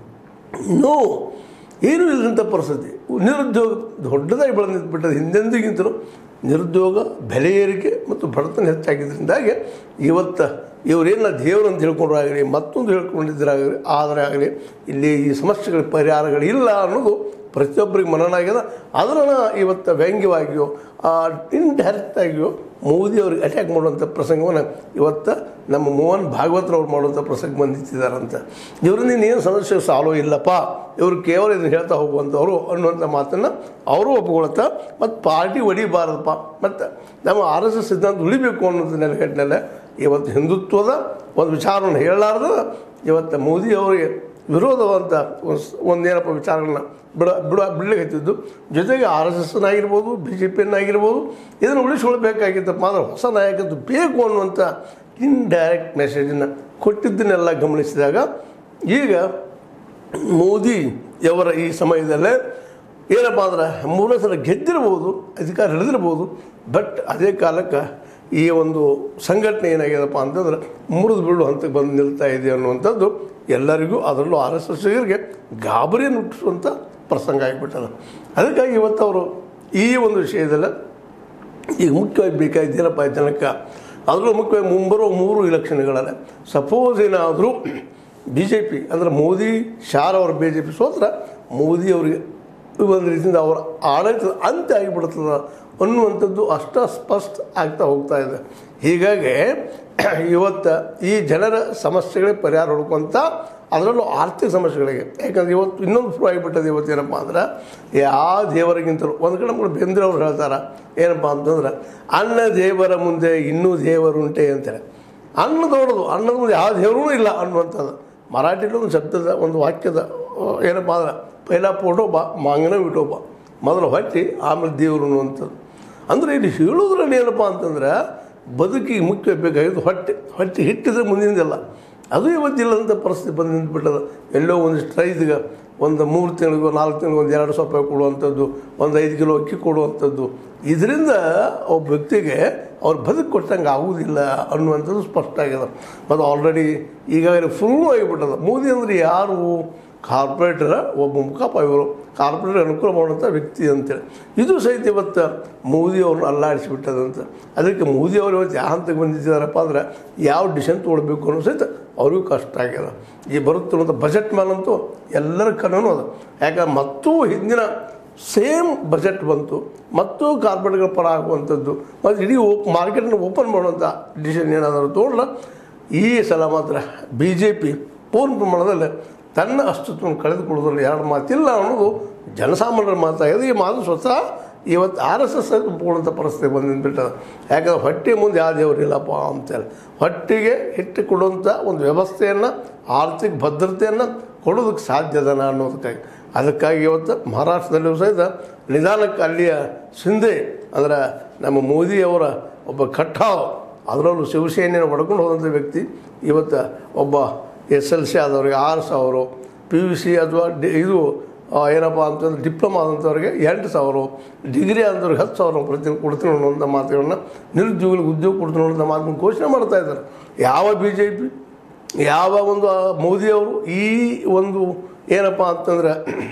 ನೋ ಏನೂ ಇಲ್ಲದಂಥ ಪರಿಸ್ಥಿತಿ ನಿರುದ್ಯೋಗ ದೊಡ್ಡದಾಗಿ ಬೆಳೆದು ಬಿಟ್ಟದ ಹಿಂದೆಂದಿಗಿಂತಲೂ ನಿರುದ್ಯೋಗ ಬೆಲೆ ಏರಿಕೆ ಮತ್ತು ಬಡತನ ಹೆಚ್ಚಾಗಿದ್ದರಿಂದಾಗಿ ಇವತ್ತು ಇವರೇನ ದೇವರು ಅಂತ ಹೇಳ್ಕೊಂಡ್ರಾಗಲಿ ಮತ್ತೊಂದು ಹೇಳ್ಕೊಂಡಿದ್ದರಾಗಲಿ ಆದರೆ ಆಗಲಿ ಇಲ್ಲಿ ಈ ಸಮಸ್ಯೆಗಳ ಪರಿಹಾರಗಳಿಲ್ಲ ಅನ್ನೋದು ಪ್ರತಿಯೊಬ್ಬರಿಗೆ ಮನನಾಗ್ಯದ ಅದನ್ನು ಇವತ್ತು ವ್ಯಂಗ್ಯವಾಗಿಯೋ ಇಂಡೈರೆಕ್ಟ್ ಆಗಿಯೋ ಮೋದಿ ಅವ್ರಿಗೆ ಅಟ್ಯಾಕ್ ಮಾಡುವಂಥ ಪ್ರಸಂಗವನ್ನು ಇವತ್ತು ನಮ್ಮ ಮೋಹನ್ ಭಾಗವತರವ್ರು ಮಾಡುವಂಥ ಪ್ರಸಂಗ ಬಂದಿತ್ತಿದ್ದಾರಂತ ಇವರಿಂದ ಇನ್ನೇನು ಸಮಸ್ಯೆ ಸಾಲೋ ಇಲ್ಲಪ್ಪ ಇವರು ಕೇವಲ ಇದನ್ನು ಹೇಳ್ತಾ ಹೋಗುವಂಥವ್ರು ಅನ್ನುವಂಥ ಮಾತನ್ನು ಅವರು ಒಪ್ಕೊಳ್ತಾ ಮತ್ತು ಪಾರ್ಟಿ ಹೊಡಿಬಾರದಪ್ಪ ಮತ್ತು ನಮ್ಮ ಆರ್ ಎಸ್ ಎಸ್ ಸಿದ್ಧಾಂತ ಉಳಿಬೇಕು ಅನ್ನೋದು ನೆಲೆಗಟ್ಟಿನಲ್ಲೇ ಇವತ್ತು ಹಿಂದುತ್ವದ ಒಂದು ವಿಚಾರವನ್ನು ಹೇಳಲಾರ್ದು ಇವತ್ತು ಮೋದಿ ಅವರಿಗೆ ವಿರೋಧವಂತ ಒಂದೇನಪ್ಪ ವಿಚಾರಗಳನ್ನ ಬಿಡ ಬಿಡ ಬಿಡ್ಲಿಕ್ಕೆ ಹತ್ತಿದ್ದು ಜೊತೆಗೆ ಆರ್ ಎಸ್ ಎಸ್ನಾಗಿರ್ಬೋದು ಬಿ ಜೆ ಪಿಯನ್ನಾಗಿರ್ಬೋದು ಇದನ್ನು ಉಳಿಸ್ಕೊಳ್ಬೇಕಾಗಿತ್ತಪ್ಪ ಅಂದ್ರೆ ಹೊಸ ನಾಯಕತ್ವ ಬೇಕು ಅನ್ನುವಂಥ ಇಂಡೈರೆಕ್ಟ್ ಮೆಸೇಜನ್ನು ಕೊಟ್ಟಿದ್ದನ್ನೆಲ್ಲ ಗಮನಿಸಿದಾಗ ಈಗ ಮೋದಿಯವರ ಈ ಸಮಯದಲ್ಲೇ ಏನಪ್ಪ ಅಂದ್ರೆ ಮೂರನೇ ಸಲ ಗೆದ್ದಿರ್ಬೋದು ಅಧಿಕಾರ ಹಿಡಿದಿರ್ಬೋದು ಬಟ್ ಅದೇ ಕಾಲಕ್ಕೆ ಈ ಒಂದು ಸಂಘಟನೆ ಏನಾಗ್ಯದಪ್ಪ ಅಂತಂದ್ರೆ ಮುರಿದು ಬೀಳು ಹಂತಕ್ಕೆ ಬಂದು ನಿಲ್ತಾ ಇದೆ ಅನ್ನುವಂಥದ್ದು ಎಲ್ಲರಿಗೂ ಅದರಲ್ಲೂ ಆರ್ ಎಸ್ ಎಸ್ಗರಿಗೆ ಗಾಬರಿಯನ್ನು ಹುಟ್ಟಿಸುವಂಥ ಪ್ರಸಂಗ ಆಗಿಬಿಟ್ಟದ ಅದಕ್ಕಾಗಿ ಇವತ್ತು ಅವರು ಈ ಒಂದು ವಿಷಯದಲ್ಲಿ ಈಗ ಮುಖ್ಯವಾಗಿ ಬೇಕಾಗಿದ್ದೇನಪ್ಪ ಜನಕ್ಕೆ ಅದರಲ್ಲೂ ಮುಖ್ಯವಾಗಿ ಮುಂಬರುವ ಮೂರು ಇಲೆಕ್ಷನ್ಗಳಲ್ಲಿ ಸಪೋಸ್ ಏನಾದರೂ ಬಿ ಜೆ ಪಿ ಅಂದರೆ ಮೋದಿ ಶಾರ್ ಅವ್ರ ಬಿ ಜೆ ಪಿ ಸೋತ್ರ ಮೋದಿ ಅವರಿಗೆ ಒಂದು ರೀತಿಯಿಂದ ಅವರ ಆಡಳಿತದ ಅಂತ್ಯ ಆಗಿಬಿಡ್ತದೆ ಅನ್ನುವಂಥದ್ದು ಅಷ್ಟ ಸ್ಪಷ್ಟ ಆಗ್ತಾ ಹೋಗ್ತಾ ಇದೆ ಹೀಗಾಗಿ ಇವತ್ತು ಈ ಜನರ ಸಮಸ್ಯೆಗಳಿಗೆ ಪರಿಹಾರ ಹುಡುಕುವಂಥ ಅದರಲ್ಲೂ ಆರ್ಥಿಕ ಸಮಸ್ಯೆಗಳಿಗೆ ಯಾಕಂದ್ರೆ ಇವತ್ತು ಇನ್ನೊಂದು ಶುರು ಆಗಿಬಿಟ್ಟದೆ ಇವತ್ತು ಏನಪ್ಪ ಅಂದ್ರೆ ಯಾವ ದೇವರಿಗಿಂತಲೂ ಒಂದು ಕಡೆ ನಮ್ಗೆ ಬೇಂದ್ರೆ ಅವ್ರು ಹೇಳ್ತಾರೆ ಏನಪ್ಪ ಅಂತಂದ್ರೆ ಅನ್ನ ದೇವರ ಮುಂದೆ ಇನ್ನೂ ದೇವರುಂಟೆ ಅಂತೇಳಿ ಅನ್ನ ದೊಡ್ಡದು ಅನ್ನದ ಮುಂದೆ ಯಾವ ದೇವರೂ ಇಲ್ಲ ಅನ್ನುವಂಥದ್ದು ಮರಾಠಿಲಿ ಒಂದು ಶಬ್ದದ ಒಂದು ವಾಕ್ಯದ ಆ, ಏನಪ್ಪ ಅಂದ್ರೆ ಪೈಲ ಫೋಟೋಬ ಮಾಂಗನ ವಿಟೋಬ ಮೊದಲು ಹೊಟ್ಟಿ ಆಮೇಲೆ ದೇವರು ಅನ್ನುವಂಥದ್ದು ಅಂದರೆ ಇಲ್ಲಿ ಹೇಳೋದ್ರಲ್ಲಿ ಏನಪ್ಪ ಅಂತಂದ್ರೆ ಬದುಕಿಗೆ ಮುಖ್ಯ ಬೇಕಾಗಿದ್ದು ಹೊಟ್ಟೆ ಹೊಟ್ಟೆ ಹಿಟ್ಟಿದ್ರೆ ಮುಂದಿನದೆಲ್ಲ ಅದು ಇವತ್ತಿಲ್ಲದಂಥ ಪರಿಸ್ಥಿತಿ ಬಂದು ನಿಂತ್ಬಿಟ್ಟದ ಎಲ್ಲೋ ಒಂದಿಷ್ಟು ರೈತಿಗೆ ಒಂದು ಮೂರು ತಿಂಗಳಿಗೋ ನಾಲ್ಕು ತಿಂಗಳಿಗೂ ಒಂದು ಎರಡು ಸಾವಿರ ರೂಪಾಯಿ ಕೊಡುವಂಥದ್ದು ಒಂದು ಐದು ಕಿಲೋ ಅಕ್ಕಿ ಕೊಡುವಂಥದ್ದು ಇದರಿಂದ ಒಬ್ಬ ವ್ಯಕ್ತಿಗೆ ಅವ್ರು ಬದುಕು ಕೊಟ್ಟಂಗೆ ಆಗುವುದಿಲ್ಲ ಅನ್ನುವಂಥದ್ದು ಸ್ಪಷ್ಟ ಆಗಿದೆ ಮತ್ತು ಆಲ್ರೆಡಿ ಈಗಾಗಲೇ ಫುಲ್ ಆಗಿಬಿಟ್ಟದ ಮೋದಿ ಅಂದರೆ ಯಾರು ಕಾರ್ಪೊರೇಟರ ಒಬ್ಬ ಮುಖಪ ಇವರು ಕಾರ್ಪೊರೇಟರ್ ಅನುಕೂಲ ಮಾಡುವಂಥ ವ್ಯಕ್ತಿ ಅಂತೇಳಿ ಇದು ಸಹಿತ ಇವತ್ತು ಮೋದಿಯವ್ರನ್ನ ಅಲ್ಲಾಡಿಸಿಬಿಟ್ಟದಂತ ಅದಕ್ಕೆ ಮೋದಿಯವರು ಇವತ್ತು ಯಾವ ಹಂತಕ್ಕೆ ಬಂದಿದ್ದಾರಪ್ಪ ಅಂದ್ರೆ ಯಾವ ಡಿಸಿಷನ್ ತೊಗೊಳ್ಬೇಕು ಅನ್ನೋ ಸಹಿತ ಅವ್ರಿಗೂ ಕಷ್ಟ ಆಗ್ಯದ ಈ ಬರುತ್ತಿರುವಂಥ ಬಜೆಟ್ ಮೇಲಂತೂ ಎಲ್ಲರ ಕಣ್ಣೂ ಅದ ಯಾಕಂದ್ರೆ ಮತ್ತೂ ಹಿಂದಿನ ಸೇಮ್ ಬಜೆಟ್ ಬಂತು ಮತ್ತು ಕಾರ್ಪೊರೇಟ್ಗಳ ಪರ ಆಗುವಂಥದ್ದು ಮತ್ತು ಇಡೀ ಓಪ್ ಮಾರ್ಕೆಟನ್ನು ಓಪನ್ ಮಾಡುವಂಥ ಡಿಸಿಷನ್ ಏನಾದರೂ ತೊಗೊಂಡ್ಲ ಈ ಸಲ ಮಾತ್ರ ಬಿ ಜೆ ಪಿ ಪೂರ್ಣ ಪ್ರಮಾಣದಲ್ಲಿ ತನ್ನ ಅಸ್ತಿತ್ವವನ್ನು ಕಳೆದುಕೊಳ್ಳೋದ್ರಲ್ಲಿ ಎರಡು ಮಾತಿಲ್ಲ ಅನ್ನೋದು ಜನಸಾಮಾನ್ಯರ ಮಾತಾಗಿದೆ ಈ ಮಾತು ಸ್ವತಃ ಇವತ್ತು ಆರ್ ಎಸ್ ಎಸ್ ಒಪ್ಕೊಳ್ಳುವಂಥ ಪರಿಸ್ಥಿತಿ ಬಂದಿದ್ಬಿಟ್ಟದ ಯಾಕಂದ್ರೆ ಹೊಟ್ಟೆ ಮುಂದೆ ಯಾವ ದೇವರಿಲ್ಲಪ್ಪ ಅಂತೇಳಿ ಹೊಟ್ಟೆಗೆ ಹಿಟ್ಟು ಕೊಡುವಂಥ ಒಂದು ವ್ಯವಸ್ಥೆಯನ್ನು ಆರ್ಥಿಕ ಭದ್ರತೆಯನ್ನು ಕೊಡೋದಕ್ಕೆ ಸಾಧ್ಯದನ ಅನ್ನೋದಕ್ಕಾಗಿ ಅದಕ್ಕಾಗಿ ಇವತ್ತು ಮಹಾರಾಷ್ಟ್ರದಲ್ಲಿಯೂ ಸಹಿತ ನಿಧಾನಕ್ಕೆ ಅಲ್ಲಿಯ ಶಿಂದೆ ಅಂದ್ರೆ ನಮ್ಮ ಮೋದಿಯವರ ಒಬ್ಬ ಕಟ್ಟಾವ್ ಅದರಲ್ಲೂ ಶಿವಸೇನೆಯನ್ನು ಹೊಡ್ಕೊಂಡು ಹೋದಂಥ ವ್ಯಕ್ತಿ ಇವತ್ತು ಒಬ್ಬ ಎಸ್ ಎಲ್ ಸಿ ಆದವ್ರಿಗೆ ಆರು ಸಾವಿರ ಪಿ ಯು ಸಿ ಅಥವಾ ಡಿ ಇದು ಆ, ಏನಪ್ಪ ಅಂತಂದ್ರೆ ಡಿಪ್ಲೊಮಾ ಆದಂಥವ್ರಿಗೆ ಎಂಟು ಸಾವಿರ ಡಿಗ್ರಿ ಆದವ್ರಿಗೆ ಹತ್ತು ಸಾವಿರ ಪ್ರತಿ ಕೊಡ್ತೀನಿ ಅನ್ನುವಂಥ ಮಾತುಗಳನ್ನ ನಿರುದ್ಯೋಗಿಗಳಿಗೆ ಉದ್ಯೋಗ ಕೊಡ್ತೀನಿ ಅನ್ನೋಂಥ ಮಾತನ್ನು ಘೋಷಣೆ ಮಾಡ್ತಾ ಇದ್ದಾರೆ ಯಾವ ಬಿ ಜೆ ಪಿ ಯಾವ ಒಂದು ಆ ಮೋದಿಯವರು ಈ ಒಂದು ಏನಪ್ಪ ಅಂತಂದ್ರೆ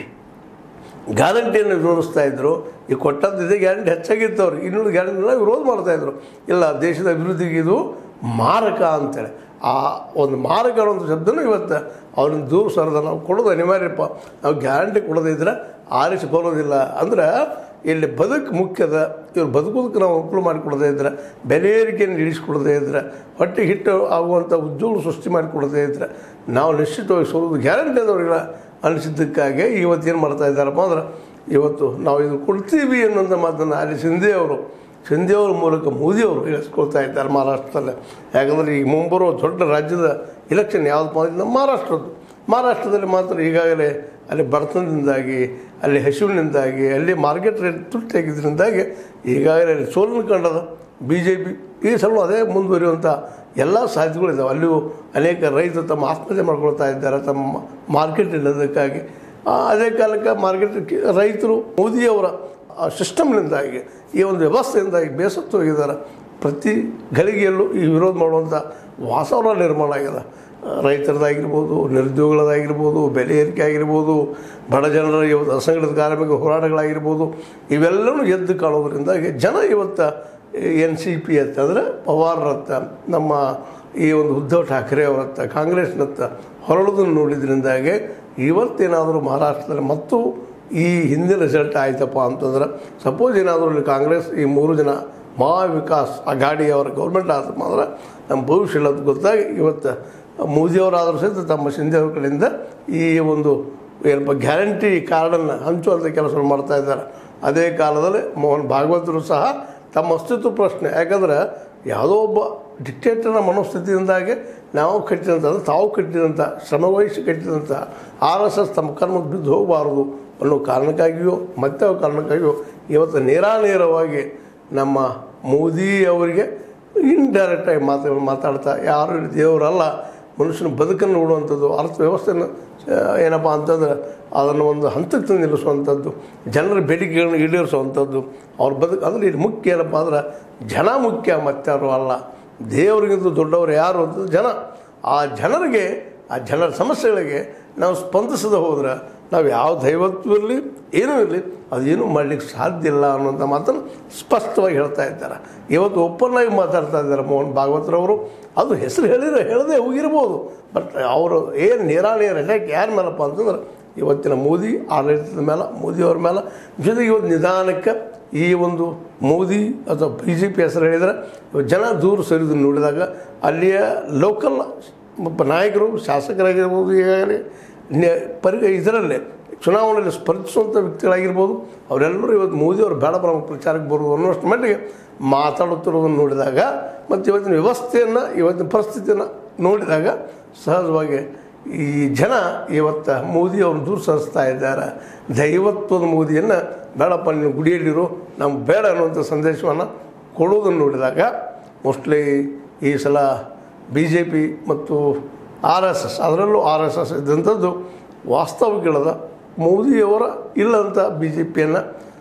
ಗ್ಯಾರಂಟಿಯನ್ನು ವಿರೋಧಿಸ್ತಾ ಇದ್ದರು ಈ ಕೊಟ್ಟಂತಿದೆ ಗ್ಯಾರಂಟಿ ಹೆಚ್ಚಾಗಿತ್ತು ಅವ್ರಿಗೆ ಇನ್ನೊಂದು ಗ್ಯಾರಂಟಿನ ವಿರೋಧ ಮಾಡ್ತಾ ಇದ್ರು ಇಲ್ಲ ದೇಶದ ಅಭಿವೃದ್ಧಿಗೆ ಇದು ಮಾರಕ ಅಂತೇಳಿ ಆ ಒಂದು ಮಾರಕ ಅನ್ನೋ ಶಬ್ದನೂ ಇವತ್ತು ಅವ್ರನ್ನ ದೂರ ಸರದ ನಾವು ಕೊಡೋದು ಅನಿವಾರ್ಯಪ್ಪ ನಾವು ಗ್ಯಾರಂಟಿ ಕೊಡೋದಿದ್ರೆ ಆರಿಸಿ ಬರೋದಿಲ್ಲ ಅಂದ್ರೆ ಇಲ್ಲಿ ಬದುಕು ಮುಖ್ಯದ ಇವ್ರು ಬದುಕೋದಕ್ಕೆ ನಾವು ಅನುಕೂಲ ಮಾಡಿಕೊಡದೇ ಇದ್ರೆ ಬೆಲೆ ಏರಿಕೆಯನ್ನು ಇಳಿಸ್ಕೊಡದೇ ಇದ್ರೆ ಹೊಟ್ಟೆ ಹಿಟ್ಟು ಆಗುವಂಥ ಉದ್ಯೋಗ ಸೃಷ್ಟಿ ಮಾಡಿಕೊಡದೇ ಇದ್ರೆ ನಾವು ನಿಶ್ಚಿತವಾಗಿ ಸೋಲೋದು ಗ್ಯಾರಂಟಿ ಅದವ್ರಿಗೆಲ್ಲ ಅನಿಸಿದ್ದಕ್ಕಾಗಿ ಇವತ್ತು ಏನು ಮಾಡ್ತಾ ಇದ್ದಾರಪ್ಪ ಅಂದ್ರೆ ಇವತ್ತು ನಾವು ಇದು ಕೊಡ್ತೀವಿ ಅನ್ನೋಂಥ ಮಾತನ್ನು ಅಲ್ಲಿ ಸಿಂಧೆ ಅವರು ಸಿಂಧೆಯವ್ರ ಮೂಲಕ ಮೋದಿಯವರು ಇಳಿಸ್ಕೊಳ್ತಾ ಇದ್ದಾರೆ ಮಹಾರಾಷ್ಟ್ರದಲ್ಲಿ ಯಾಕಂದರೆ ಈಗ ಮುಂಬರುವ ದೊಡ್ಡ ರಾಜ್ಯದ ಇಲೆಕ್ಷನ್ ಯಾವುದಪ್ಪ ಅಂದ್ರೆ ನಮ್ಮ ಮಹಾರಾಷ್ಟ್ರದ್ದು ಮಹಾರಾಷ್ಟ್ರದಲ್ಲಿ ಮಾತ್ರ ಈಗಾಗಲೇ ಅಲ್ಲಿ ಬಡತನದಿಂದಾಗಿ ಅಲ್ಲಿ ಹಸಿವಿನಿಂದಾಗಿ ಅಲ್ಲಿ ಮಾರ್ಕೆಟ್ ರೇಟ್ ತುಟ್ಟಿಯಾಗಿದ್ದರಿಂದಾಗಿ ಈಗಾಗಲೇ ಅಲ್ಲಿ ಸೋಲನ್ನು ಕಂಡದ ಬಿ ಜೆ ಪಿ ಈ ಸಲ ಅದೇ ಮುಂದುವರಿಯುವಂಥ ಎಲ್ಲ ಸಾಧ್ಯತೆಗಳಿದ್ದಾವೆ ಅಲ್ಲಿಯೂ ಅನೇಕ ರೈತರು ತಮ್ಮ ಆತ್ಮಹತ್ಯೆ ಮಾಡ್ಕೊಳ್ತಾ ಇದ್ದಾರೆ ತಮ್ಮ ಮಾರ್ಕೆಟ್ ಇಲ್ಲದಕ್ಕಾಗಿ ಆ, ಅದೇ ಕಾಲಕ್ಕೆ ಮಾರ್ಕೆಟ್ ರೈತರು ಮೋದಿಯವರ ಆ ಸಿಸ್ಟಮ್ನಿಂದಾಗಿ ಈ ಒಂದು ವ್ಯವಸ್ಥೆಯಿಂದಾಗಿ ಬೇಸತ್ತು ಹೋಗಿದ್ದಾರೆ ಪ್ರತಿ ಗಳಿಗೆಯಲ್ಲೂ ಈ ವಿರೋಧ ಮಾಡುವಂಥ ವಾತಾವರಣ ನಿರ್ಮಾಣ ಆಗಿದೆ ರೈತರದಾಗಿರ್ಬೋದು ನಿರುದ್ಯೋಗಗಳದಾಗಿರ್ಬೋದು ಬೆಲೆ ಏರಿಕೆ ಆಗಿರ್ಬೋದು ಬಡ ಜನರ ಇವತ್ತು ಅಸಂಘಟಿತ ಕಾರ್ಮಿಕ ಹೋರಾಟಗಳಾಗಿರ್ಬೋದು ಇವೆಲ್ಲವೂ ಎದ್ದು ಕಾಣೋದ್ರಿಂದಾಗಿ ಜನ ಇವತ್ತು ಎನ್ ಸಿ ಪಿ ಅಂತಂದರೆ ಪವಾರ್ರತ್ತ ನಮ್ಮ ಈ ಒಂದು ಉದ್ಧವ್ ಠಾಕ್ರೆ ಅವರತ್ತ ಕಾಂಗ್ರೆಸ್ನತ್ತ ಹೊರಳೋದನ್ನು ನೋಡಿದ್ರಿಂದಾಗಿ ಇವತ್ತೇನಾದರೂ ಮಹಾರಾಷ್ಟ್ರದಲ್ಲಿ ಮತ್ತು ಈ ಹಿಂದಿನ ರಿಸಲ್ಟ್ ಆಯ್ತಪ್ಪ ಅಂತಂದ್ರೆ ಸಪೋಸ್ ಏನಾದರೂ ಇಲ್ಲಿ ಕಾಂಗ್ರೆಸ್ ಈ ಮೂರು ಜನ ಮಹಾ ವಿಕಾಸ್ ಅಘಾಡಿ ಅವರ ಗೌರ್ಮೆಂಟ್ ಆತಪ್ಪ ಅಂದ್ರೆ ನಮ್ಮ ಭವಿಷ್ಯ ಇಲ್ಲ ಅಂತ ಗೊತ್ತಾಗಿ ಇವತ್ತು ಮೋದಿಯವರಾದರೂ ಸಹಿತ ತಮ್ಮ ಶಿಂದೆ ಅವ್ರ ಕಡೆಯಿಂದ ಈ ಒಂದು ಏನಪ್ಪ ಗ್ಯಾರಂಟಿ ಕಾರ್ಡನ್ನು ಹಂಚುವಂಥ ಕೆಲಸವನ್ನು ಮಾಡ್ತಾ ಇದ್ದಾರೆ ಅದೇ ಕಾಲದಲ್ಲಿ ಮೋಹನ್ ಭಾಗವತರು ಸಹ ತಮ್ಮ ಅಸ್ತಿತ್ವ ಪ್ರಶ್ನೆ ಯಾಕಂದ್ರೆ ಯಾವುದೋ ಒಬ್ಬ ಡಿಕ್ಟೇಟರ್ನ ಮನೋಸ್ಥಿತಿಯಿಂದಾಗಿ ನಾವು ಕಟ್ಟಿದಂಥ ಅಂದ್ರೆ ತಾವು ಕಟ್ಟಿದಂಥ ಶ್ರಮವಹಿಸಿ ಕಟ್ಟಿದಂಥ ಆರ್ ಎಸ್ ಎಸ್ ತಮ್ಮ ಕರ್ಮಕ್ಕೆ ಬಿದ್ದು ಹೋಗಬಾರದು ಅನ್ನೋ ಕಾರಣಕ್ಕಾಗಿಯೋ ಮತ್ತೆ ಕಾರಣಕ್ಕಾಗಿಯೋ ಇವತ್ತು ನೇರಾನೇರವಾಗಿ ನಮ್ಮ ಮೋದಿ ಅವರಿಗೆ ಇಂಡೈರೆಕ್ಟಾಗಿ ಮಾತು ಮಾತಾಡ್ತಾ ಯಾರು ದೇವರಲ್ಲ ಮನುಷ್ಯನ ಬದುಕನ್ನು ನೋಡುವಂಥದ್ದು ಅರ್ಥವ್ಯವಸ್ಥೆಯನ್ನು ಆ, ಏನಪ್ಪ ಅಂತಂದ್ರೆ ಅದನ್ನು ಒಂದು ಹಂತಕ್ಕೆ ತಂದು ನಿಲ್ಲಿಸುವಂಥದ್ದು ಜನರ ಬೇಡಿಕೆಗಳನ್ನು ಈಡೇರಿಸುವಂಥದ್ದು ಅವ್ರ ಬದುಕು ಅಂದ್ರೆ ಇಲ್ಲಿ ಮುಖ್ಯ ಏನಪ್ಪ ಅಂದ್ರೆ ಜನ ಮುಖ್ಯ ಮತ್ತಾರು ಅಲ್ಲ ದೇವರಿಗಿಂತ ದೊಡ್ಡವರು ಯಾರು ಅಂತ ಜನ ಆ ಜನರಿಗೆ ಆ ಜನರ ಸಮಸ್ಯೆಗಳಿಗೆ ನಾವು ಸ್ಪಂದಿಸದೆ ಹೋದ್ರೆ ನಾವು ಯಾವ ದೈವತ್ವ ಇರಲಿ ಏನೂ ಇರಲಿ ಅದೇನು ಮಾಡಲಿಕ್ಕೆ ಸಾಧ್ಯ ಇಲ್ಲ ಅನ್ನೋಂಥ ಮಾತನ್ನು ಸ್ಪಷ್ಟವಾಗಿ ಹೇಳ್ತಾ ಇದ್ದಾರೆ ಇವತ್ತು ಓಪನ್ ಆಗಿ ಮಾತಾಡ್ತಾ ಇದ್ದಾರೆ ಮೋಹನ್ ಭಾಗವತರವರು ಅದು ಹೆಸರು ಹೇಳಿದ್ರೆ ಹೇಳದೆ ಹೋಗಿರ್ಬೋದು ಬಟ್ ಅವರು ಏನು ನೇರಾನೇರ ಅಟ್ಯಾಕ್ ಯಾರ ಮೇಲಪ್ಪ ಅಂತಂದ್ರೆ ಇವತ್ತಿನ ಮೋದಿ ಆಡಳಿತದ ಮೇಲೆ ಮೋದಿಯವ್ರ ಮೇಲೆ ಜೊತೆಗೆ ಇವತ್ತು ನಿಧಾನಕ್ಕೆ ಈ ಒಂದು ಮೋದಿ ಅಥವಾ ಬಿ ಜೆ ಪಿ ಹೆಸರು ಹೇಳಿದರೆ ಇವತ್ತು ಜನ ದೂರ ಸರಿದು ನೋಡಿದಾಗ ಅಲ್ಲಿಯ ಲೋಕಲ್ ಒಬ್ಬ ನಾಯಕರು ಶಾಸಕರಾಗಿರ್ಬೋದು ಈಗಾಗಲೇ ನೆ- ಪರಿ ಇದರಲ್ಲೇ ಚುನಾವಣೆಯಲ್ಲಿ ಸ್ಪರ್ಧಿಸುವಂಥ ವ್ಯಕ್ತಿಗಳಾಗಿರ್ಬೋದು ಅವರೆಲ್ಲರೂ ಇವತ್ತು ಮೋದಿಯವರು ಬೇಡ ಬರೋ ಪ್ರಚಾರಕ್ಕೆ ಬರೋದು ಅನ್ನೋಷ್ಟು ಮಟ್ಟಿಗೆ ಮಾತಾಡುತ್ತಿರೋದನ್ನು ನೋಡಿದಾಗ ಮತ್ತು ಇವತ್ತಿನ ವ್ಯವಸ್ಥೆಯನ್ನು ಇವತ್ತಿನ ಪರಿಸ್ಥಿತಿಯನ್ನು ನೋಡಿದಾಗ ಸಹಜವಾಗಿ ಈ ಜನ ಇವತ್ತು ಮೋದಿಯವ್ರನ್ನ ದೂರ ಸರಿಸ್ತಾ ಇದ್ದಾರೆ ದೈವತ್ವದ ಮೋದಿಯನ್ನು ಬೇಡಪ್ಪ ನೀನು ಗುಡಿಯಲ್ಲಿರು ನಮ್ಗೆ ಬೇಡ ಅನ್ನುವಂಥ ಸಂದೇಶವನ್ನು ಕೊಡೋದನ್ನು ನೋಡಿದಾಗ ಮೋಸ್ಟ್ಲಿ ಈ ಸಲ ಬಿ ಜೆ ಪಿ ಮತ್ತು ಆರ್ ಎಸ್ ಎಸ್ ಅದರಲ್ಲೂ ಆರ್ ಎಸ್ ಎಸ್ ಇದ್ದಂಥದ್ದು ವಾಸ್ತವಿಕಗಳದ ಮೋದಿಯವರ ಇಲ್ಲಂತ ಬಿ ಜೆ ಪಿಯನ್ನು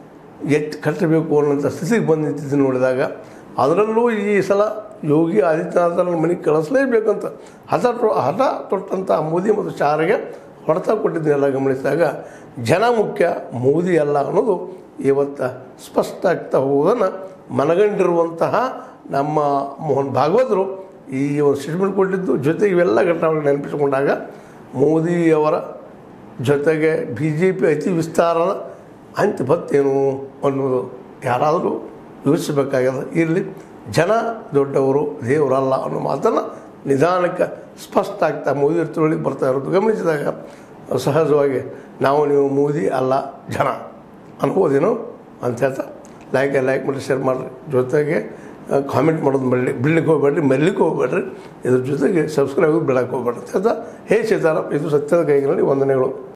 ಎತ್ತು ಕಟ್ಟಬೇಕು ಅನ್ನೋಂಥ ಸ್ಥಿತಿಗೆ ಬಂದು ನಿಂತಿದ್ದು ನೋಡಿದಾಗ ಅದರಲ್ಲೂ ಈ ಸಲ ಯೋಗಿ ಆದಿತ್ಯನಾಥನ ಮನೆಗೆ ಕಳಿಸಲೇಬೇಕಂತ ಹಠ ಟೊ- ಹಠ ತೊಟ್ಟಂಥ ಮೋದಿ ಮತ್ತು ಚಾರಿಗೆ ಹೊಡೆತ ಕೊಟ್ಟಿದ್ದನ್ನೆಲ್ಲ ಗಮನಿಸಿದಾಗ ಜನ ಮುಖ್ಯ ಮೋದಿ ಅಲ್ಲ ಅನ್ನೋದು ಇವತ್ತು ಸ್ಪಷ್ಟ ಆಗ್ತಾ ಹೋಗೋದನ್ನು ಮನಗಂಡಿರುವಂತಹ ನಮ್ಮ ಮೋಹನ್ ಭಾಗವತರು ಈ ಒಂದು ಸ್ಟೇಟ್ಮೆಂಟ್ ಕೊಟ್ಟಿದ್ದು ಜೊತೆಗೆ ಇವೆಲ್ಲ ಘಟನೆಗಳನ್ನ ನೆನಪಿಸಿಕೊಂಡಾಗ ಮೋದಿಯವರ ಜೊತೆಗೆ ಬಿ ಜೆ ಪಿ ಅತಿ ವಿಸ್ತಾರದ ಅಂತ್ಯ ಬತ್ತೇನು ಅನ್ನೋದು ಯಾರಾದರೂ ಯೋಚಿಸಬೇಕಾಗ್ಯದ ಇರಲಿ ಜನ ದೊಡ್ಡವರು ದೇವರಲ್ಲ ಅನ್ನೋ ಮಾತನ್ನು ನಿಧಾನಕ್ಕೆ ಸ್ಪಷ್ಟ ಆಗ್ತಾ ಮೋದಿ ತಿಳುವಳಿಗೆ ಬರ್ತಾ ಇರೋದು ಗಮನಿಸಿದಾಗ ಸಹಜವಾಗಿ ನಾವು ನೀವು ಮೋದಿ ಅಲ್ಲ ಜನ ಅನ್ಬೋದೇನೋ ಅಂತ ಹೇಳ್ತಾ ಲೈಕ್ ಲೈಕ್ ಮಾಡಿ ಶೇರ್ ಮಾಡಿರಿ ಜೊತೆಗೆ ಕಾಮೆಂಟ್ ಮಾಡೋದು ಮರಳಿ ಬಿಡ್ಲಿಕ್ಕೆ ಹೋಗ್ಬೇಡ್ರಿ ಮರಿಲಿಕ್ಕೆ ಹೋಗ್ಬೇಡ್ರಿ ಇದ್ರ ಜೊತೆಗೆ ಸಬ್ಸ್ಕ್ರೈಬ್ ಬಿಡಕ್ಕೆ ಹೋಗ್ಬೇಡ್ರಿ ಅಂತ ಹೇಳ್ತಾ ಹೇ ಸೀತಾರಾಮ್ ಇದು ಸತ್ಯದ ಕೈಗಳಲ್ಲಿ ವಂದನೆಗಳು